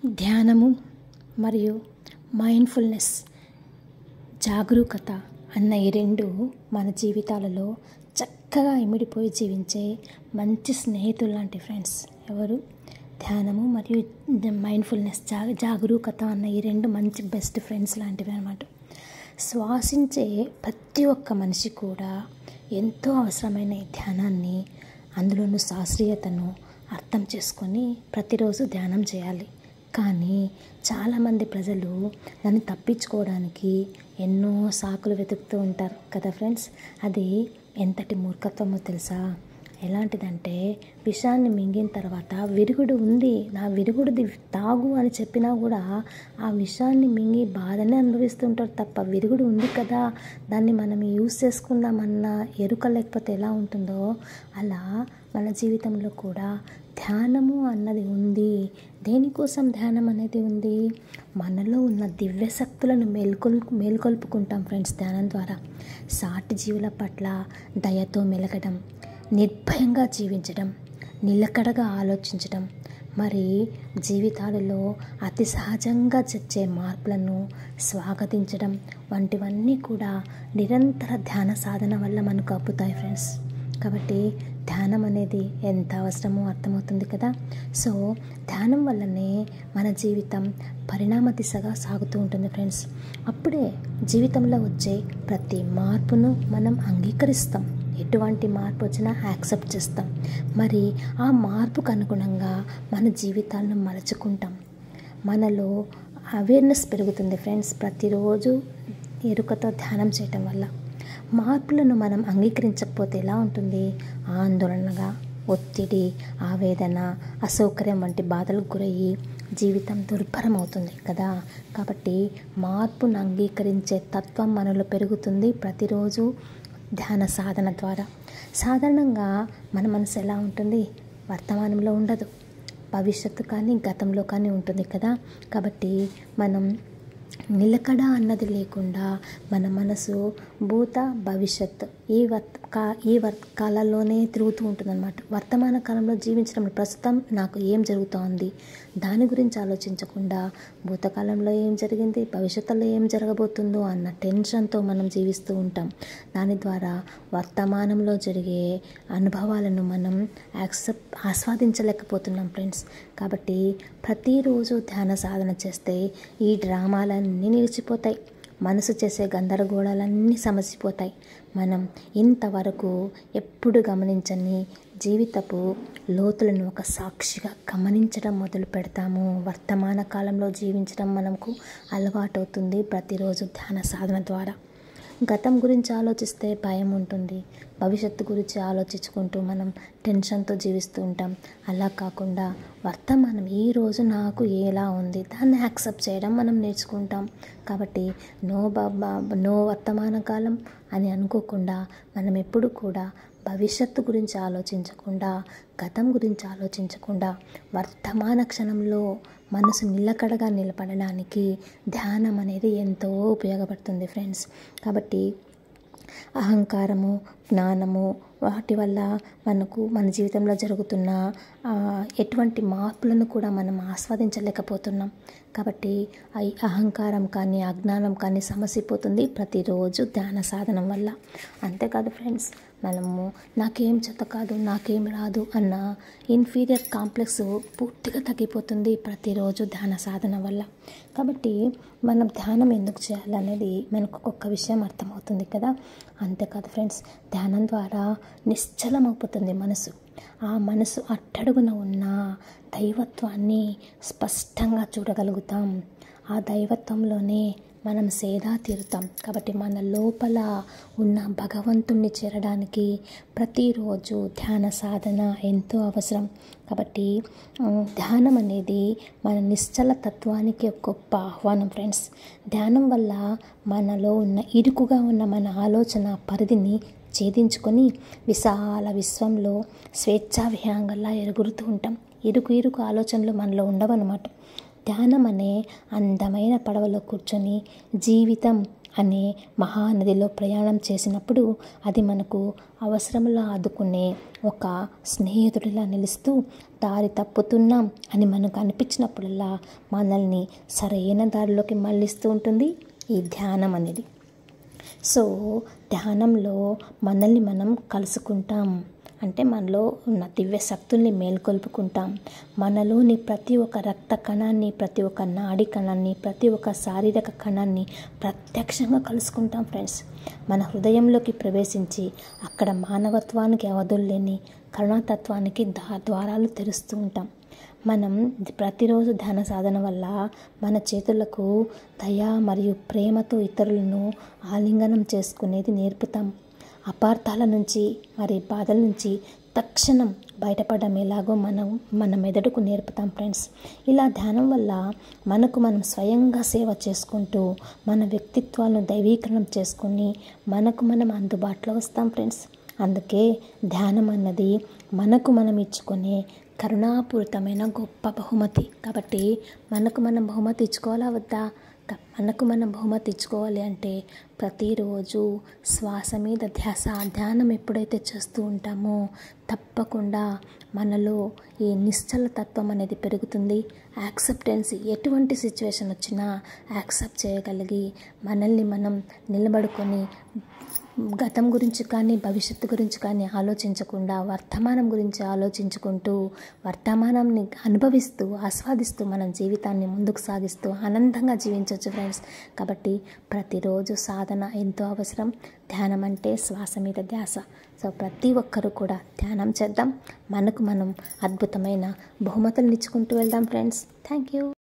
ధ్యానము మరియు మైండ్ఫుల్నెస్ జాగరూకత అన్న ఈ రెండు మన జీవితాలలో చక్కగా ఇమిడిపోయి జీవించే మంచి స్నేహితులు లాంటి ఫ్రెండ్స్ ఎవరు ధ్యానము మరియు మైండ్ఫుల్నెస్ జా జాగరూకత అన్న ఈ రెండు మంచి బెస్ట్ ఫ్రెండ్స్ లాంటివి అనమాట శ్వాసించే ప్రతి ఒక్క మనిషి కూడా ఎంతో అవసరమైన ఈ ధ్యానాన్ని అందులోనూ శాస్త్రీయతను అర్థం చేసుకొని ప్రతిరోజు ధ్యానం చేయాలి కానీ చాలామంది ప్రజలు దాన్ని తప్పించుకోవడానికి ఎన్నో సాకులు వెతుకుతూ ఉంటారు కదా ఫ్రెండ్స్ అది ఎంతటి మూర్ఖత్వమో తెలుసా ఎలాంటిదంటే విషాన్ని మింగిన తర్వాత విరుగుడు ఉంది నా విరుగుడుది తాగు అని చెప్పినా కూడా ఆ విషాన్ని మింగి బాధనే అనుభవిస్తుంటారు తప్ప విరుగుడు ఉంది కదా దాన్ని మనం యూస్ చేసుకుందామన్న ఎరుక లేకపోతే ఎలా ఉంటుందో అలా మన జీవితంలో కూడా ధ్యానము అన్నది ఉంది దేనికోసం ధ్యానం అనేది ఉంది మనలో ఉన్న దివ్య శక్తులను మేల్కొల్ మేల్కొల్పుకుంటాం ఫ్రెండ్స్ ధ్యానం ద్వారా సాటి జీవుల పట్ల దయతో మెలగడం నిర్భయంగా జీవించడం నిలకడగా ఆలోచించడం మరి జీవితాలలో అతి సహజంగా చచ్చే మార్పులను స్వాగతించడం వంటివన్నీ కూడా నిరంతర ధ్యాన సాధన వల్ల మనకు అబ్బుతాయి ఫ్రెండ్స్ కాబట్టి ధ్యానం అనేది ఎంత అవసరమో అర్థమవుతుంది కదా సో ధ్యానం వల్లనే మన జీవితం పరిణామ దిశగా సాగుతూ ఉంటుంది ఫ్రెండ్స్ అప్పుడే జీవితంలో వచ్చే ప్రతి మార్పును మనం అంగీకరిస్తాం ఎటువంటి మార్పు వచ్చినా యాక్సెప్ట్ చేస్తాం మరి ఆ మార్పుకు అనుగుణంగా మన జీవితాలను మలుచుకుంటాం మనలో అవేర్నెస్ పెరుగుతుంది ఫ్రెండ్స్ ప్రతిరోజు ఎరుకతో ధ్యానం చేయటం వల్ల మార్పులను మనం అంగీకరించకపోతే ఎలా ఉంటుంది ఆందోళనగా ఒత్తిడి ఆవేదన అసౌకర్యం వంటి బాధలకు గురయ్యి జీవితం దుర్భరం అవుతుంది కదా కాబట్టి మార్పును అంగీకరించే తత్వం మనలో పెరుగుతుంది ప్రతిరోజు ధ్యాన సాధన ద్వారా సాధారణంగా మన మనసు ఎలా ఉంటుంది వర్తమానంలో ఉండదు భవిష్యత్తు కానీ గతంలో కానీ ఉంటుంది కదా కాబట్టి మనం నిలకడ అన్నది లేకుండా మన మనసు భూత భవిష్యత్తు ఈ వర్త కా ఈ వర్ కాలాల్లోనే తిరుగుతూ ఉంటుందన్నమాట వర్తమాన కాలంలో జీవించడం ప్రస్తుతం నాకు ఏం జరుగుతోంది దాని గురించి ఆలోచించకుండా భూతకాలంలో ఏం జరిగింది భవిష్యత్తులో ఏం జరగబోతుందో అన్న టెన్షన్తో మనం జీవిస్తూ ఉంటాం దాని ద్వారా వర్తమానంలో జరిగే అనుభవాలను మనం యాక్సెప్ట్ ఆస్వాదించలేకపోతున్నాం ఫ్రెండ్స్ కాబట్టి ప్రతిరోజు ధ్యాన సాధన చేస్తే ఈ డ్రామాలన్నీ నిలిచిపోతాయి మనసు చేసే గందరగోళాలన్నీ సమసిపోతాయి మనం ఇంతవరకు ఎప్పుడు గమనించని జీవితపు లోతులను ఒక సాక్షిగా గమనించడం మొదలు పెడతాము వర్తమాన కాలంలో జీవించడం మనకు అలవాటవుతుంది ప్రతిరోజు ధ్యాన సాధన ద్వారా గతం గురించి ఆలోచిస్తే భయం ఉంటుంది భవిష్యత్తు గురించి ఆలోచించుకుంటూ మనం టెన్షన్తో జీవిస్తూ ఉంటాం అలా కాకుండా వర్తమానం ఈ రోజు నాకు ఎలా ఉంది దాన్ని యాక్సెప్ట్ చేయడం మనం నేర్చుకుంటాం కాబట్టి నో బాబా నో వర్తమాన కాలం అని అనుకోకుండా మనం ఎప్పుడు కూడా భవిష్యత్తు గురించి ఆలోచించకుండా గతం గురించి ఆలోచించకుండా వర్తమాన క్షణంలో మనసు నిలకడగా నిలబడడానికి ధ్యానం అనేది ఎంతో ఉపయోగపడుతుంది ఫ్రెండ్స్ కాబట్టి అహంకారము జ్ఞానము వాటి వల్ల మనకు మన జీవితంలో జరుగుతున్న ఎటువంటి మార్పులను కూడా మనం ఆస్వాదించలేకపోతున్నాం కాబట్టి ఈ అహంకారం కానీ అజ్ఞానం కానీ సమసిపోతుంది ప్రతిరోజు ధ్యాన సాధనం వల్ల అంతేకాదు ఫ్రెండ్స్ మనము నాకేం చేత కాదు నాకేం రాదు అన్న ఇన్ఫీరియర్ కాంప్లెక్స్ పూర్తిగా తగ్గిపోతుంది ప్రతిరోజు ధ్యాన సాధన వల్ల కాబట్టి మనం ధ్యానం ఎందుకు చేయాలనేది మనకు ఒక్క విషయం అర్థమవుతుంది కదా అంతేకాదు ఫ్రెండ్స్ ధ్యానం ద్వారా నిశ్చలమైపోతుంది మనసు ఆ మనసు అట్టడుగున ఉన్న దైవత్వాన్ని స్పష్టంగా చూడగలుగుతాం ఆ దైవత్వంలోనే మనం సేదా తీరుతాం కాబట్టి మన లోపల ఉన్న భగవంతుణ్ణి చేరడానికి ప్రతిరోజు ధ్యాన సాధన ఎంతో అవసరం కాబట్టి ధ్యానం అనేది మన నిశ్చల తత్వానికి ఒక గొప్ప ఆహ్వానం ఫ్రెండ్స్ ధ్యానం వల్ల మనలో ఉన్న ఇరుకుగా ఉన్న మన ఆలోచన పరిధిని ఛేదించుకొని విశాల విశ్వంలో స్వేచ్ఛా విహంగంలా ఎరుగురుతూ ఉంటాం ఇరుకు ఇరుకు ఆలోచనలు మనలో ఉండవన్నమాట ధ్యానం అనే అందమైన పడవలో కూర్చొని జీవితం అనే మహానదిలో ప్రయాణం చేసినప్పుడు అది మనకు అవసరంలో ఆదుకునే ఒక స్నేహితుడిలా నిలుస్తూ దారి తప్పుతున్నాం అని మనకు అనిపించినప్పుడల్లా మనల్ని సరైన దారిలోకి మళ్ళిస్తూ ఉంటుంది ఈ ధ్యానం అనేది సో ధ్యానంలో మనల్ని మనం కలుసుకుంటాం అంటే మనలో ఉన్న దివ్య శక్తుల్ని మేల్కొల్పుకుంటాం మనలోని ప్రతి ఒక్క రక్త కణాన్ని ప్రతి ఒక్క నాడి కణాన్ని ప్రతి ఒక్క శారీరక కణాన్ని ప్రత్యక్షంగా కలుసుకుంటాం ఫ్రెండ్స్ మన హృదయంలోకి ప్రవేశించి అక్కడ మానవత్వానికి అవధులు లేని కరుణాతత్వానికి దా ద్వారాలు తెరుస్తూ ఉంటాం మనం ప్రతిరోజు ధ్యాన సాధన వల్ల మన చేతులకు దయ మరియు ప్రేమతో ఇతరులను ఆలింగనం చేసుకునేది నేర్పుతాం అపార్థాల నుంచి మరి బాధల నుంచి తక్షణం బయటపడడం ఎలాగో మనం మన మెదడుకు నేర్పుతాం ఫ్రెండ్స్ ఇలా ధ్యానం వల్ల మనకు మనం స్వయంగా సేవ చేసుకుంటూ మన వ్యక్తిత్వాలను దైవీకరణం చేసుకుని మనకు మనం అందుబాటులో వస్తాం ఫ్రెండ్స్ అందుకే ధ్యానం అన్నది మనకు మనం ఇచ్చుకునే కరుణాపూరితమైన గొప్ప బహుమతి కాబట్టి మనకు మనం బహుమతి ఇచ్చుకోవాలా వద్దా మనకు మనం బహుమతి ఇచ్చుకోవాలి అంటే ప్రతిరోజు శ్వాస మీద ధ్యాస ధ్యానం ఎప్పుడైతే చేస్తూ ఉంటామో తప్పకుండా మనలో ఈ నిశ్చల తత్వం అనేది పెరుగుతుంది యాక్సెప్టెన్స్ ఎటువంటి సిచ్యువేషన్ వచ్చినా యాక్సెప్ట్ చేయగలిగి మనల్ని మనం నిలబడుకొని గతం గురించి కానీ భవిష్యత్తు గురించి కానీ ఆలోచించకుండా వర్తమానం గురించి ఆలోచించుకుంటూ వర్తమానాన్ని అనుభవిస్తూ ఆస్వాదిస్తూ మన జీవితాన్ని ముందుకు సాగిస్తూ ఆనందంగా జీవించవచ్చు ఫ్రెండ్స్ కాబట్టి ప్రతిరోజు సాధన ఎంతో అవసరం ధ్యానం అంటే శ్వాస మీద ధ్యాస సో ప్రతి ఒక్కరూ కూడా ధ్యానం చేద్దాం మనకు మనం అద్భుతమైన బహుమతులు ఇచ్చుకుంటూ వెళ్దాం ఫ్రెండ్స్ థ్యాంక్ యూ